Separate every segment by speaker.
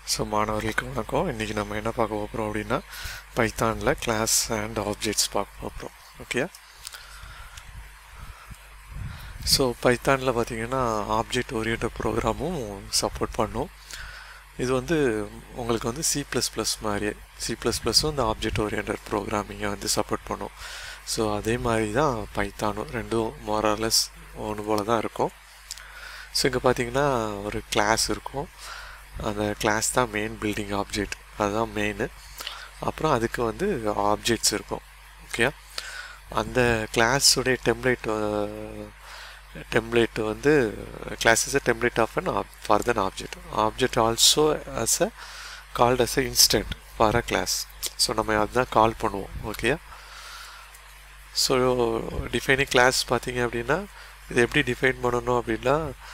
Speaker 1: so மாணவர்களுக்கு வணக்கம் இன்றைக்கி நம்ம என்ன பார்க்க போகிறோம் அப்படின்னா பைத்தானில் கிளாஸ் அண்ட் ஆப்ஜெக்ட்ஸ் பார்க்க போகிறோம் ஓகே ஸோ பைத்தானில் பார்த்தீங்கன்னா ஆப்ஜெக்ட் ஓரியன்ட் ப்ரோக்ராமும் சப்போர்ட் பண்ணும் இது வந்து உங்களுக்கு வந்து சி ப்ளஸ் ப்ளஸ் மாதிரியே சி ப்ளஸ் ப்ளஸும் இந்த ஆப்ஜெக்ட் ஓரியன்ட் ப்ரோக்ராமிங்கை வந்து சப்போர்ட் பண்ணும் ஸோ அதே மாதிரி தான் பைத்தானும் ரெண்டும் மோரலஸ் ஒன்று போல் தான் இருக்கும் ஸோ இங்கே பார்த்தீங்கன்னா ஒரு கிளாஸ் இருக்கும் அந்த கிளாஸ் தான் மெயின் பில்டிங் ஆப்ஜெக்ட் அதுதான் மெயின் அப்புறம் அதுக்கு வந்து ஆப்ஜெக்ட்ஸ் இருக்கும் ஓகே அந்த கிளாஸுடைய டெம்ப்ளேட் டெம்ப்ளேட் வந்து class is a template of an for then object object also as a called as a instant for a class so நம்ம அதுதான் கால் பண்ணுவோம் ஓகே ஸோ டிஃபைனிங் கிளாஸ் பார்த்தீங்க அப்படின்னா இது எப்படி டிஃபைன் பண்ணணும் அப்படின்னா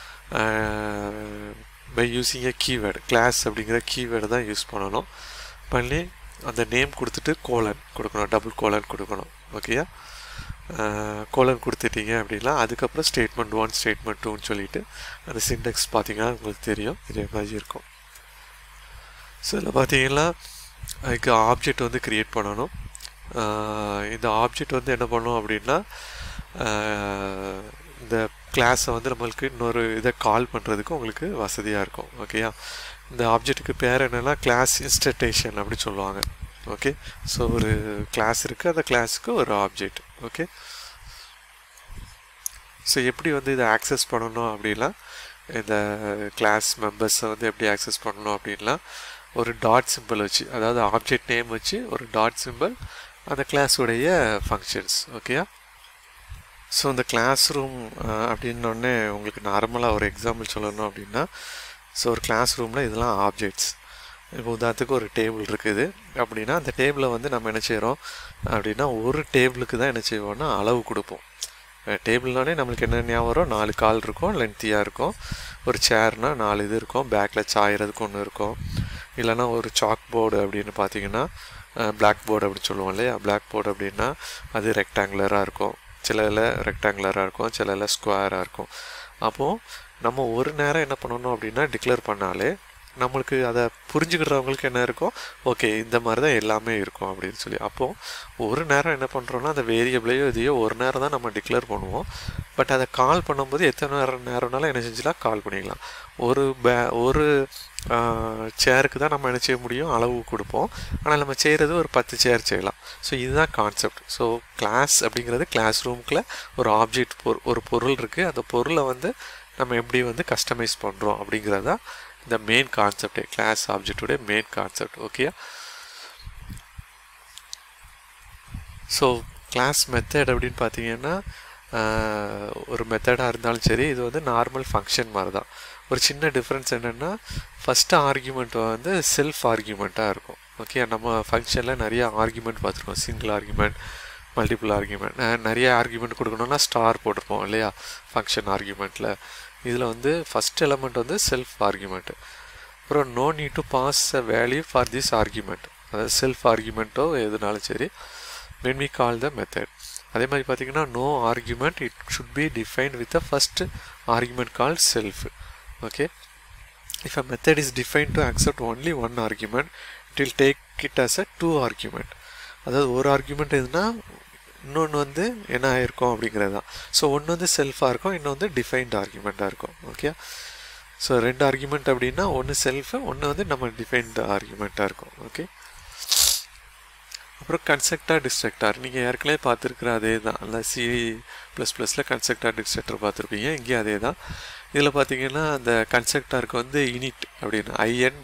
Speaker 1: by using a keyword class அப்படிங்கிற கீவேர்டு தான் யூஸ் பண்ணணும் பண்ணி அந்த நேம் கொடுத்துட்டு கோலன் கொடுக்கணும் டபுள் கோலன் கொடுக்கணும் ஓகேயா கோலன் கொடுத்துட்டீங்க அப்படின்னா அதுக்கப்புறம் ஸ்டேட்மெண்ட் ஒன் ஸ்டேட்மெண்ட் டூன்னு சொல்லிட்டு அந்த சிண்டெக்ஸ் பார்த்தீங்கன்னா உங்களுக்கு தெரியும் இதே மாதிரி இருக்கும் ஸோ இதில் பார்த்தீங்கன்னா அதுக்கு ஆப்ஜெக்ட் வந்து க்ரியேட் பண்ணணும் இந்த ஆப்ஜெக்ட் வந்து என்ன பண்ணும் அப்படின்னா இந்த கிளாஸை வந்து நம்மளுக்கு இன்னொரு இதை கால் பண்ணுறதுக்கு உங்களுக்கு வசதியாக இருக்கும் ஓகேயா இந்த ஆப்ஜெக்ட்டுக்கு பேர் என்னென்னா கிளாஸ் இன்ஸ்டன்டேஷன் அப்படின்னு சொல்லுவாங்க ஓகே ஸோ ஒரு கிளாஸ் இருக்குது அந்த கிளாஸுக்கு ஒரு ஆப்ஜெக்ட் ஓகே ஸோ எப்படி வந்து இதை ஆக்சஸ் பண்ணணும் அப்படின்னா இந்த கிளாஸ் மெம்பர்ஸை வந்து எப்படி ஆக்சஸ் பண்ணணும் அப்படின்னா ஒரு டாட் சிம்பிள் வச்சு அதாவது ஆப்ஜெக்ட் நேம் வச்சு ஒரு டாட் சிம்பிள் அந்த கிளாஸுடைய ஃபங்க்ஷன்ஸ் ஓகேயா ஸோ இந்த கிளாஸ் ரூம் அப்படின்னோடனே உங்களுக்கு நார்மலாக ஒரு எக்ஸாம்பிள் சொல்லணும் அப்படின்னா ஸோ ஒரு கிளாஸ் ரூமில் இதெல்லாம் ஆப்ஜெக்ட்ஸ் இப்போ உதாரணத்துக்கு ஒரு டேபிள் இருக்குது அப்படின்னா அந்த டேபிளை வந்து நம்ம என்ன செய்கிறோம் அப்படின்னா ஒரு டேபிளுக்கு தான் என்ன செய்வோம்னா அளவு கொடுப்போம் டேபிள்னாலே நம்மளுக்கு என்ன ஞாபகம் வரும் நாலு கால் இருக்கும் லென்த்தியாக இருக்கும் ஒரு சேர்னால் நாலு இது இருக்கும் பேக்கில் சாயறதுக்கு ஒன்று இருக்கும் இல்லைனா ஒரு சாக் போர்டு அப்படின்னு பார்த்தீங்கன்னா பிளாக் போர்டு அப்படின்னு சொல்லுவோம் இல்லையா பிளாக் போர்டு அப்படின்னா அது ரெக்டாங்குலராக இருக்கும் சிலதில் ரெக்டாங்குலராக இருக்கும் சிலதில் ஸ்கொயராக இருக்கும் அப்போது நம்ம ஒரு நேரம் என்ன பண்ணணும் அப்படின்னா டிக்ளேர் பண்ணாலே நம்மளுக்கு அதை புரிஞ்சுக்கிறவங்களுக்கு என்ன இருக்கும் ஓகே இந்த மாதிரி தான் எல்லாமே இருக்கும் அப்படின்னு சொல்லி அப்போது ஒரு நேரம் என்ன பண்ணுறோன்னா அந்த வேரியபிளையோ இதையோ ஒரு நேரம் தான் நம்ம டிக்ளேர் பண்ணுவோம் பட் அதை கால் பண்ணும்போது எத்தனை நேரம் நேரம்னாலும் என்ன செஞ்சுலாம் கால் பண்ணிக்கலாம் ஒரு பே ஒரு சேருக்கு தான் நம்ம என்ன செய்ய முடியும் அளவு கொடுப்போம் ஆனால் நம்ம செய்கிறது ஒரு பத்து சேர் செய்யலாம் ஸோ இதுதான் கான்செப்ட் ஸோ கிளாஸ் அப்படிங்கிறது கிளாஸ் ரூமுக்குள்ள ஒரு ஆப்ஜெக்ட் பொரு ஒரு பொருள் இருக்குது அந்த பொருளை வந்து நம்ம எப்படி வந்து கஸ்டமைஸ் பண்ணுறோம் அப்படிங்கிறது தான் இந்த மெயின் கான்செப்டே கிளாஸ் ஆப்ஜெக்டுடைய main concept okay so class method அப்படின்னு பார்த்தீங்கன்னா ஒரு மெத்தடாக இருந்தாலும் சரி இது வந்து நார்மல் ஃபங்க்ஷன் மாதிரி தான் ஒரு சின்ன டிஃப்ரென்ஸ் என்னென்னா ஃபஸ்ட்டு ஆர்கியூமெண்ட் வந்து செல்ஃப் ஆர்கியூமெண்ட்டாக இருக்கும் ஓகே நம்ம ஃபங்க்ஷனில் நிறைய ஆர்கியூமெண்ட் பார்த்துருக்கோம் சிங்கிள் ஆர்கியூமெண்ட் மல்டிபிள் ஆர்கியூமெண்ட் நிறைய ஆர்கியூமெண்ட் கொடுக்கணுன்னா ஸ்டார் போட்டிருப்போம் இல்லையா ஃபங்க்ஷன் ஆர்கியூமெண்ட்டில் இதில் வந்து ஃபஸ்ட் எலமெண்ட் வந்து செல்ஃப் ஆர்கியூமெண்ட்டு அப்புறம் no need to pass a value for this argument அதாவது செல்ஃப் ஆர்கியூமெண்ட்டோ எதுனாலும் சரி when we call the method அதே மாதிரி பார்த்தீங்கன்னா no argument it should be defined with the first argument call self okay if a method is define to accept only one argument it will take it as a two argument அதாவது ஒரு argument எதுனா இன்னொன்று வந்து என்ன ஆயிருக்கும் அப்படிங்கிறது தான் so ஒன்று வந்து செல்ஃபாக இருக்கும் இன்னொன்று வந்து டிஃபைன்ட் ஆர்குமெண்ட்டாக இருக்கும் ஓகே ஸோ ரெண்டு ஆர்குமெண்ட் அப்படின்னா ஒன்று செல்ஃபு ஒன்று வந்து நம்ம டிஃபைன்ட் ஆர்குமெண்ட்டாக இருக்கும் ஓகே அப்புறம் கன்செக்டார் டிஸ்ட்ரக்டார் நீங்கள் ஏற்கனவே பார்த்துருக்குற அதே தான் அந்த சி ப்ளஸ் ப்ளஸில் கன்செக்டார் டிஸ்ட்ரக்டர் பார்த்துருப்பீங்க இங்கேயும் அதே தான் இதில் பார்த்தீங்கன்னா அந்த கன்செக்டாருக்கு வந்து இனிட் அப்படின்னு ஐஎன்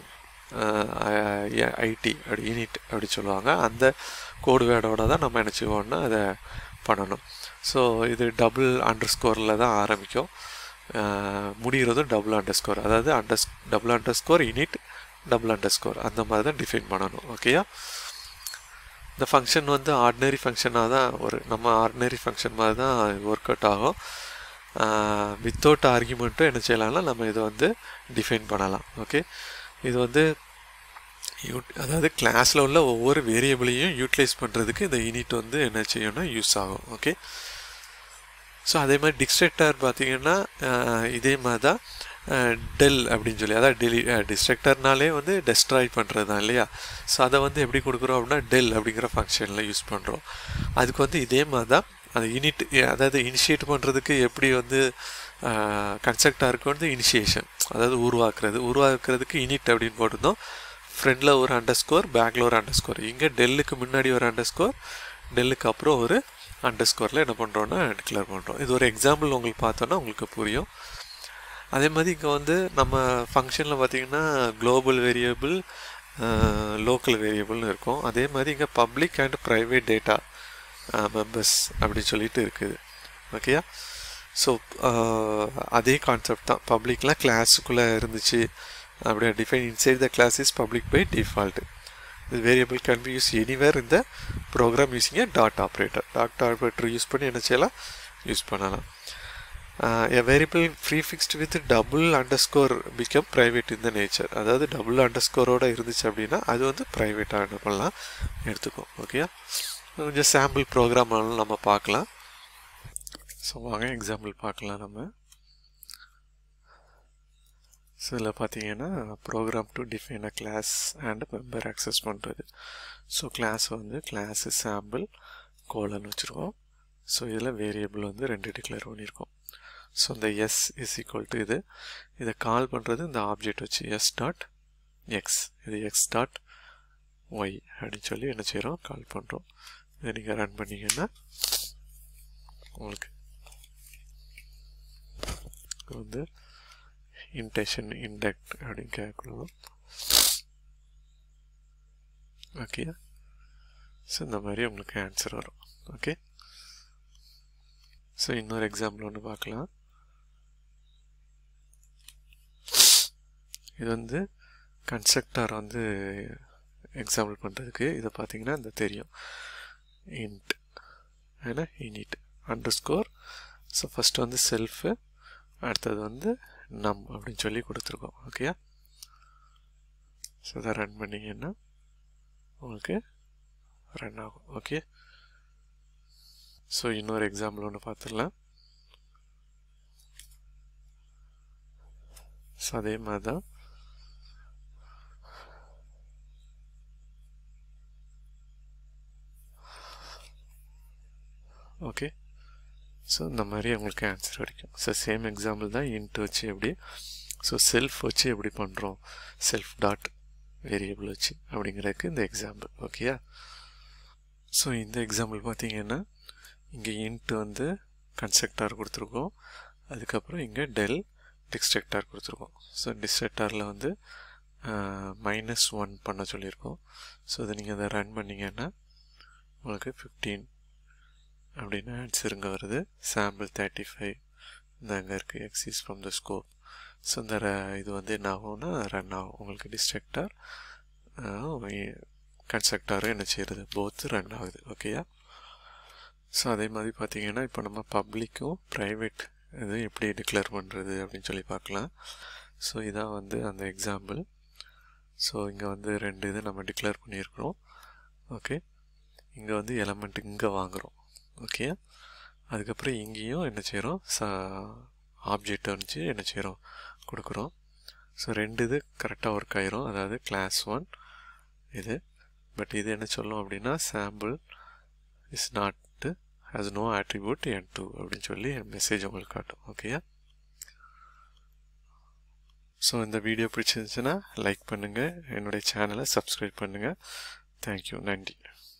Speaker 1: ஐடி அப்படி யூனிட் அப்படி சொல்லுவாங்க அந்த கோடு வேர்டோட தான் நம்ம என்ன செய்வோம்னா அதை பண்ணணும் ஸோ இது டபுள் அண்டர் ஸ்கோரில் தான் ஆரம்பிக்கும் முடிகிறதும் டபுள் அண்டர் ஸ்கோர் அதாவது under double underscore unit double underscore அந்த மாதிரி தான் டிஃபைன் பண்ணணும் ஓகேயா இந்த ஃபங்க்ஷன் வந்து ஆர்டினரி ஃபங்க்ஷனாக தான் ஒரு நம்ம ஆர்டினரி ஃபங்க்ஷன் மாதிரி தான் ஒர்க் அவுட் ஆகும் வித்தவுட் ஆர்கியூமெண்ட்டும் என்ன செய்யலாம்னா நம்ம இதை வந்து டிஃபைன் பண்ணலாம் ஓகே இது வந்து யூ அதாவது கிளாஸில் உள்ள ஒவ்வொரு வேரியபிளையும் யூட்டிலைஸ் பண்ணுறதுக்கு இந்த யூனிட் வந்து என்ன செய்யணும்னா யூஸ் ஆகும் ஓகே ஸோ அதே மாதிரி டிக்ஸ்ட்ரக்டர் பார்த்தீங்கன்னா இதே மாதிரி தான் டெல் அப்படின்னு சொல்லி அதாவது டெலி டிஸ்ட்ரக்டர்னாலே வந்து டெஸ்ட்ராய் பண்ணுறது தான் இல்லையா ஸோ அதை வந்து எப்படி கொடுக்குறோம் அப்படின்னா டெல் அப்படிங்கிற ஃபங்க்ஷனில் யூஸ் பண்ணுறோம் அதுக்கு வந்து இதே மாதிரி தான் அந்த யூனிட் அதாவது இனிஷியேட் பண்ணுறதுக்கு எப்படி வந்து கன்செப்டாக இருக்கும் வந்து இனிஷியேஷன் அதாவது உருவாக்குறது உருவாக்குறதுக்கு இனிட் அப்படின்னு போட்டிருந்தோம் ஃப்ரண்டில் ஒரு அண்டர் ஸ்கோர் பேக்கில் ஒரு அண்டர் ஸ்கோர் இங்கே டெல்லுக்கு முன்னாடி ஒரு அண்டர் ஸ்கோர் டெல்லுக்கு அப்புறம் ஒரு அண்டர் ஸ்கோரில் என்ன பண்ணுறோன்னா டிக்ளேர் பண்ணுறோம் இது ஒரு எக்ஸாம்பிள் உங்களுக்கு பார்த்தோன்னா உங்களுக்கு புரியும் அதே மாதிரி இங்கே வந்து நம்ம ஃபங்க்ஷனில் பார்த்திங்கன்னா குளோபல் வேரியபிள் லோக்கல் வேரியபிள்னு இருக்கும் அதே மாதிரி இங்கே public and private data members அப்படின்னு சொல்லிட்டு இருக்குது ஓகேயா ஸோ அதே கான்செப்ட் தான் பப்ளிக்லாம் கிளாஸுக்குள்ளே இருந்துச்சு அப்படியே define inside the class is public by default இது variable can be use anywhere இந்த program using a dot operator dot operator use பண்ணி என்ன செய்யலாம் யூஸ் பண்ணலாம் a variable prefixed with double underscore become private in the nature அதாவது double அண்டர் ஸ்கோரோடு இருந்துச்சு அப்படின்னா அது வந்து ப்ரைவேட்டாக என்ன பண்ணலாம் எடுத்துக்கும் ஓகேயா கொஞ்சம் சாம்பிள் ப்ரோக்ராம் நம்ம பார்க்கலாம் ஸோ வாங்க எக்ஸாம்பிள் பார்க்கலாம் நம்ம ஸோ இதில் பார்த்தீங்கன்னா program to define a class and member access பண்ணுறது ஸோ கிளாஸ் வந்து கிளாஸு சாம்பிள் கோலன் வச்சுருக்கோம் ஸோ இதில் வேரியபிள் வந்து ரெண்டு டிக்ளேர் பண்ணியிருக்கோம் ஸோ இந்த எஸ் இஸ் ஈக்குவல் டு இது இதை கால் பண்ணுறது இந்த ஆப்ஜெக்ட் வச்சு எஸ் டாட் எக்ஸ் இது எக்ஸ் டாட் ஒய் அப்படின்னு சொல்லி என்ன செய்கிறோம் கால் பண்ணுறோம் இதை நீங்கள் ரன் பண்ணிங்கன்னா உங்களுக்கு வந்து இன்டென்ஷன் இன்டெக்ட் அப்படின்னு கேட்கணும் ஓகே ஸோ இந்த மாதிரி உங்களுக்கு ஆன்சர் வரும் ஓகே ஸோ இன்னொரு எக்ஸாம்பிள் ஒன்று பார்க்கலாம் இது வந்து கன்ஸ்ட்ரக்டர் வந்து எக்ஸாம்பிள் பண்ணுறதுக்கு இதை பார்த்தீங்கன்னா இந்த தெரியும் இன்ட் ஏன்னா init underscore so first வந்து செல்ஃபு அடுத்தது வந்து நம் அப்படின்னு சொல்லி கொடுத்துருக்கோம் ஓகேயா ஸோ இதை ரன் பண்ணிங்கன்னா உங்களுக்கு ரன் ஆகும் ஓகே ஸோ இன்னொரு எக்ஸாம்பிள் ஒன்று பார்த்துடலாம் ஸோ அதே மாதிரி தான் ஓகே ஸோ இந்த மாதிரி உங்களுக்கு ஆன்சர் கிடைக்கும் ஸோ சேம் எக்ஸாம்பிள் தான் இன்ட்டு வச்சு எப்படி ஸோ செல்ஃப் வச்சு எப்படி பண்ணுறோம் செல்ஃப் டாட் வேரியபிள் வச்சு அப்படிங்கிறதுக்கு இந்த எக்ஸாம்பிள் ஓகேயா ஸோ இந்த எக்ஸாம்பிள் பார்த்தீங்கன்னா இங்கே இன்ட்டு வந்து கன்ஸ்ட்ரக்டார் கொடுத்துருக்கோம் அதுக்கப்புறம் இங்கே டெல் டிஸ்ட்ரக்டார் கொடுத்துருக்கோம் ஸோ டிஸ்ட்ரக்டாரில் வந்து மைனஸ் ஒன் பண்ண சொல்லியிருக்கோம் ஸோ இதை நீங்கள் அதை ரன் பண்ணிங்கன்னா உங்களுக்கு ஃபிஃப்டீன் அப்படின்னு ஆன்சர் இங்கே வருது சாம்பிள் தேர்ட்டி ஃபைவ் இந்த அங்கே இருக்குது exits from the scope so இந்த இது வந்து என்ன ஆகும்னா ரன் ஆகும் உங்களுக்கு டிஸ்ட்ரக்டார் கன்ஸ்ட்ரக்டாரும் என்ன செய்கிறது போத்து ரன் ஆகுது ஓகேயா ஸோ அதே மாதிரி பார்த்தீங்கன்னா இப்போ நம்ம பப்ளிக்கும் ப்ரைவேட் இது எப்படி டிக்ளேர் பண்ணுறது அப்படின்னு சொல்லி பார்க்கலாம் ஸோ இதான் வந்து அந்த எக்ஸாம்பிள் ஸோ இங்கே வந்து ரெண்டு இது நம்ம டிக்ளேர் பண்ணியிருக்கிறோம் ஓகே இங்கே வந்து எலமெண்ட் இங்கே வாங்குகிறோம் ஓகே அதுக்கப்புறம் இங்கேயும் என்ன செய்கிறோம் ச ஆப்ஜெக்ட் வந்துச்சு என்ன செய்கிறோம் கொடுக்குறோம் ஸோ ரெண்டு இது கரெக்டாக ஒர்க் ஆயிரும் அதாவது கிளாஸ் ஒன் இது பட் இது என்ன சொல்லும் அப்படின்னா sample is not has no attribute N two அப்படின்னு சொல்லி மெசேஜ் உங்களுக்கு காட்டும் ஓகேயா ஸோ இந்த வீடியோ பிடிச்சிருந்துச்சுன்னா லைக் பண்ணுங்கள் என்னுடைய சேனலை சப்ஸ்கிரைப் பண்ணுங்கள் தேங்க்யூ நன்றி